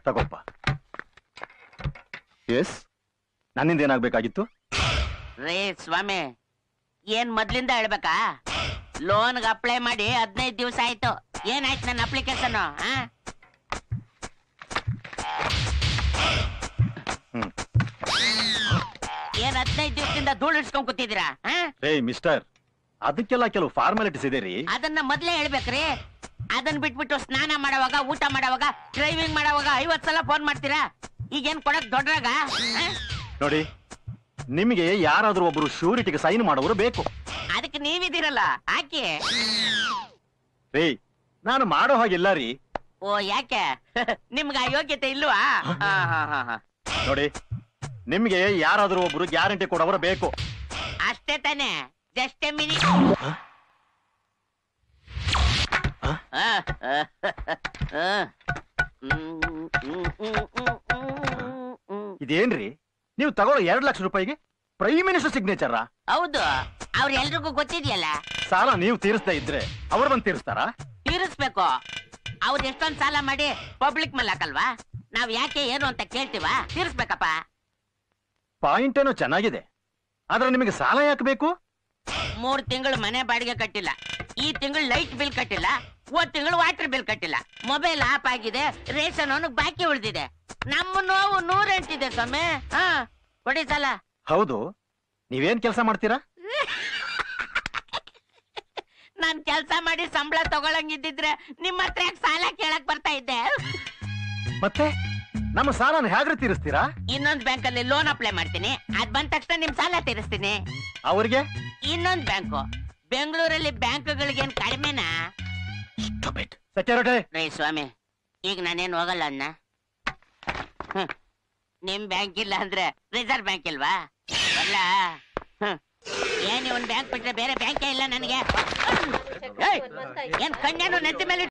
ತಗೋಪ್ಪ S ನನ್ನಿಂದ ಏನಾಗ್ಬೇಕಾಗಿತ್ತು ರೇ ಸ್ವಾಮಿ ಏನ್ ಮೊದ್ಲಿಂದ ಹೇಳ್ಬೇಕಾ ಲೋನ್ಗೆ ಅಪ್ಲೈ ಮಾಡಿ ಹದಿನೈದು ದಿವಸ ಆಯ್ತು ಏನಾಯ್ತು ನನ್ನ ಅಪ್ಲಿಕೇಶನ್ ಹ್ಮ್. ಏನ್ ಹದಿನೈದು ದಿವಸದಿಂದ ಧೂಳು ಇಡ್ಸ್ಕೊಂಡ್ ಕೂತಿದ್ದೀರಾ ಆ? ರೇ ಮಿಸ್ಟರ್ ಅದಕ್ಕೆಲ್ಲ ಕೆಲವು ಫಾರ್ಮಾಲಿಟೀಸ್ ಇದೆ ರೀ ಅದನ್ನ ಮೊದ್ಲೇ ಹೇಳ್ಬೇಕ್ರಿ ಅದನ್ನ ಬಿಟ್ಬಿಟ್ಟು ಸ್ನಾನ ಮಾಡೋವಾಗ ಊಟ ಮಾಡೋವಾಗ ಡ್ರೈವಿಂಗ್ ಮಾಡೋವಾಗ ಐವತ್ ಸಲ ಫೋನ್ ಮಾಡ್ತೀರಾ ಈಗೇನ್ ಕೊಡಕ್ ದೊಡ್ಡರಾಗ ನೋಡಿ ನಿಮಗೆ ಯಾರಾದ್ರೂ ಒಬ್ರು ಶ್ಯೂರಿಟಿಗೆ ಸೈನ್ ಮಾಡೋರು ಬೇಕು ಅದಕ್ಕೆ ನೀವಿದ್ದೀರಲ್ಲ ಹಾಕಿ ರೀ ನಾನು ಮಾಡೋ ಹಾಗಿಲ್ಲ ರೀ ಓ ಯಾಕೆ ನಿಮ್ಗೆ ಆ ಯೋಗ್ಯತೆ ಇಲ್ವಾ ಹಾ ಹಾ ಹಾ ಹಾ ನೋಡಿ ನಿಮ್ಗೆ ಯಾರಾದ್ರೂ ಒಬ್ರು ಗ್ಯಾರಂಟಿ ಕೊಡೋರು ಬೇಕು ಅಷ್ಟೇ ತಾನೆ ಜಸ್ಟ್ ಎ ಮಿನಿಟ್ ಹ? ಇದೇನ್ರಿ ನೀವು ತಗೊಳ್ಳೋ ಎರಡ್ ಲಕ್ಷ ರೂಪಾಯಿಗೆ ಪ್ರೈಮ್ ಮಿನಿಸ್ಟರ್ ಸಿಗ್ನೇಚರಾ ಹೌದು ಅವ್ರ ಎಲ್ರಿಗೂ ಗೊತ್ತಿದ್ಯಲ್ಲ ಸಾಲ ನೀವು ತೀರಿಸ್ತಾ ಇದ್ರೆ ಅವ್ರು ಬಂದು ತೀರಿಸ್ತಾರಾ ತೀರಿಸ್ಬೇಕು ಅವ್ರು ಎಷ್ಟೊಂದ್ ಸಾಲ ಮಾಡಿ ಪಬ್ಲಿಕ್ ಮೇಲೆ ಹಾಕಲ್ವಾ ನಾವ್ ಯಾಕೆ ಏನು ಅಂತ ಕೇಳ್ತೀವ ತೀರಿಸ್ಬೇಕಪ್ಪ ಪಾಯಿಂಟ್ ಏನೋ ಚೆನ್ನಾಗಿದೆ ಆದ್ರೆ ನಿಮಗೆ ಸಾಲ ಯಾಕೆ ಬೇಕು ಮೂರ್ ತಿಂಗಳು ಮನೆ ಬಾಡಿಗೆ ಕಟ್ಟಿಲ್ಲ ಈ ತಿಂಗಳು ಲೈಟ್ ಬಿಲ್ ಕಟ್ಟಿಲ್ಲ ಹೋದ್ ತಿಂಗಳು ವಾಟರ್ ಬಿಲ್ ಕಟ್ಟಿಲ್ಲ ಮೊಬೈಲ್ ಆಫ್ ಆಗಿದೆ ರೇಷನ್ ಅವನಿಗೆ ಬಾಕಿ ಉಳಿದಿದೆ ನಮ್ಮ ನೋವು ನೂರೆಂಟಿದೆ ಸ್ವಾಮಿ ಹಾ ಕೊಡಿ ಸಾಲ ಹೌದು ನೀವೇನ್ ಕೆಲಸ ಮಾಡ್ತೀರಾ ನಾನ್ ಕೆಲ್ಸ ಮಾಡಿ ಸಂಬಳ ತಗೊಳಂಗಿದ್ದಿದ್ರೆ ನಿಮ್ಮ ಹತ್ರ ಯಾಕ್ ಸಾಲ ಕೇಳಕ್ ಬರ್ತಾ ಇದ್ದೆ ಮತ್ತೆ ನಮ್ಮ ಸಾಲನ ಹೇಗ್ರಿ ತೀರಿಸ್ತೀರಾ ಇನ್ನೊಂದ್ ಬ್ಯಾಂಕ್ ಅಲ್ಲಿ ಲೋನ್ ಅಪ್ಲೈ ಮಾಡ್ತೀನಿ ಅದ್ ಬಂದ ತಕ್ಷಣ ನಿಮ್ ಸಾಲ ತೀರಿಸ್ತೀನಿ ಅವ್ರಿಗೆ ಇನ್ನೊಂದ್ ಬ್ಯಾಂಕು ಬೆಂಗಳೂರಲ್ಲಿ ಬ್ಯಾಂಕ್ಗಳಿಗೇನ್ ಕಡಿಮೆನಾ ಸೆಕ್ಯೂರಿಟಿ ರೇ ಸ್ವಾಮಿ ಈಗ ನಾನೇನ್ ಹೋಗಲ್ಲ ಅನ್ನ ಹ್ಮ್. ನಿಮ್ ಬ್ಯಾಂಕ್ ಇಲ್ಲ ಅಂದ್ರೆ ರಿಸರ್ವ್ ಬ್ಯಾಂಕ್ ಇಲ್ವಾ ಅಲ್ಲ ಹ್ಮ್. ಏನ್ ಒಂದ್ ಬ್ಯಾಂಕ್ ಬಿಟ್ರೆ ಬೇರೆ ಬ್ಯಾಂಕೇ ಇಲ್ಲ ನನಗೆ ಏಯ್, ಏನ್ ಕಣ್ಣೇನು ನೆತ್ತಿ ಮೇಲೆ